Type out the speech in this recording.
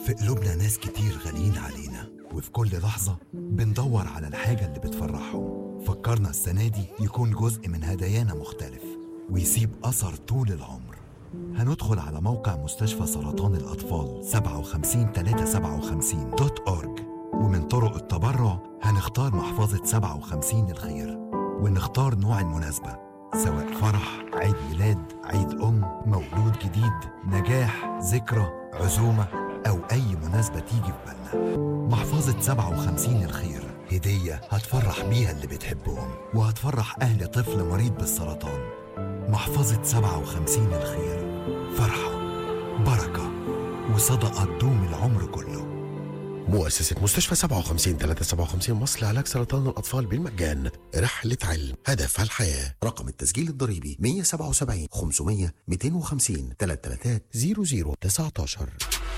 في قلوبنا ناس كتير غاليين علينا وفي كل لحظة بندور على الحاجة اللي بتفرحهم فكرنا السنة دي يكون جزء من هدايانا مختلف ويسيب أثر طول العمر هندخل على موقع مستشفى سرطان الأطفال 57357 دوت أورج ومن طرق التبرع هنختار محفظة 57 الخير ونختار نوع المناسبة سواء فرح عيد ميلاد عيد أم مولود جديد نجاح ذكرى عزومة أو أي مناسبة تيجي في بالنا محفظة 57 الخير هدية هتفرح بيها اللي بتحبهم وهتفرح أهل طفل مريض بالسرطان محفظة 57 الخير فرحة بركة وصدقة تدوم العمر كله مؤسسة مستشفى 57 357 مصر لعلاج سرطان الأطفال بالمجان رحلة علم هدفها الحياة رقم التسجيل الضريبي 177 500 250 333 00 19